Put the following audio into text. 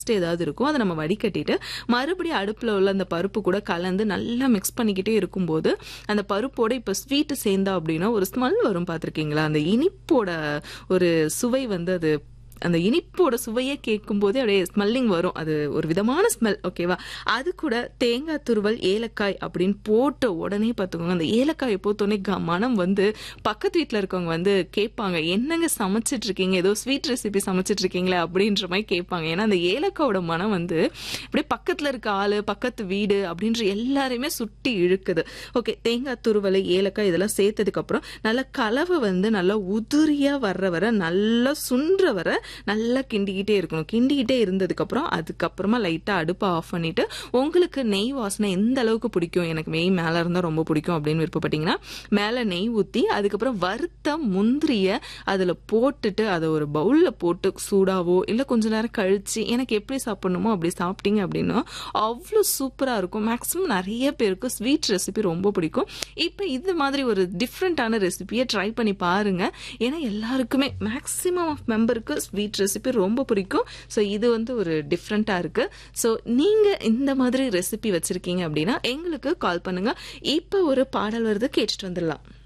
waste ஏதாவது இருக்கும் அதை நம்ம வடிகட்டிட்டு மறுபடியும் அடுப்பில் உள்ள அந்த பருப்பு கூட கலந்து நல்லா மிக்ஸ் பண்ணிக்கிட்டே இருக்கும்போது அந்த பருப்போட இப்போ ஸ்வீட்டு சேர்ந்தா அப்படின்னா ஒரு ஸ்மெல் வரும் பார்த்துருக்கீங்களா அந்த இனிப்போட ஒரு சுவை வந்து அது அந்த இனிப்போட சுவையே கேட்கும் போதே அப்படியே ஸ்மெல்லிங் வரும் அது ஒரு விதமான ஸ்மெல் ஓகேவா அது கூட தேங்காய் துருவல் ஏலக்காய் அப்படின்னு போட்ட உடனே பார்த்துக்கோங்க அந்த ஏலக்காயை போத்தோடனே க மனம் வந்து பக்கத்து வீட்டில் இருக்கவங்க வந்து கேட்பாங்க என்னங்க சமைச்சிட்டு இருக்கீங்க ஏதோ ஸ்வீட் ரெசிபி சமைச்சிட்டு இருக்கீங்களே அப்படின்ற மாதிரி கேட்பாங்க ஏன்னா அந்த ஏலக்காயோட மனம் வந்து அப்படியே பக்கத்தில் இருக்க ஆளு பக்கத்து வீடு அப்படின்ற எல்லாரையுமே சுட்டி இழுக்குது ஓகே தேங்காய் துருவல் ஏலக்காய் இதெல்லாம் சேர்த்ததுக்கு அப்புறம் நல்லா கலவை வந்து நல்லா உதிரியா வர்ற வர நல்லா சுன்ற வர நல்லா கிண்டிக்கிட்டே இருக்கணும் கிண்டிக்கிட்டே இருந்ததுக்கு அப்புறம் அதுக்கப்புறமா லைட்டா அடுப்பை ஆஃப் பண்ணிட்டு உங்களுக்கு நெய் வாசனை எந்த அளவுக்கு பிடிக்கும் எனக்கு நெய் மேல இருந்தா ரொம்ப பிடிக்கும் அப்படின்னு விருப்பப்பட்டீங்கன்னா மேல நெய் ஊத்தி அதுக்கப்புறம் வறுத்த முந்திரிய அதுல போட்டுட்டு அதை ஒரு பவுல்ல போட்டு சூடாவோ இல்ல கொஞ்ச நேரம் கழிச்சு எனக்கு எப்படி சாப்பிடணுமோ அப்படி சாப்பிட்டீங்க அப்படின்னா அவ்வளோ சூப்பரா இருக்கும் மேக்ஸிமம் நிறைய பேருக்கு ஸ்வீட் ரெசிபி ரொம்ப பிடிக்கும் இப்போ இது மாதிரி ஒரு டிஃப்ரெண்டான ரெசிபியை ட்ரை பண்ணி பாருங்க ஏன்னா எல்லாருக்குமே மேக்ஸிமம் ஆஃப் மெம்பருக்கு ஸ்வீட் ரெசிபி ரொம்ப பிடிக்கும் ஸோ இது வந்து ஒரு டிஃப்ரெண்ட்டாக இருக்கு ஸோ நீங்கள் இந்த மாதிரி ரெசிபி வச்சிருக்கீங்க அப்படின்னா எங்களுக்கு கால் பண்ணுங்க இப்போ ஒரு பாடல் வருது கேட்டுட்டு வந்துடலாம்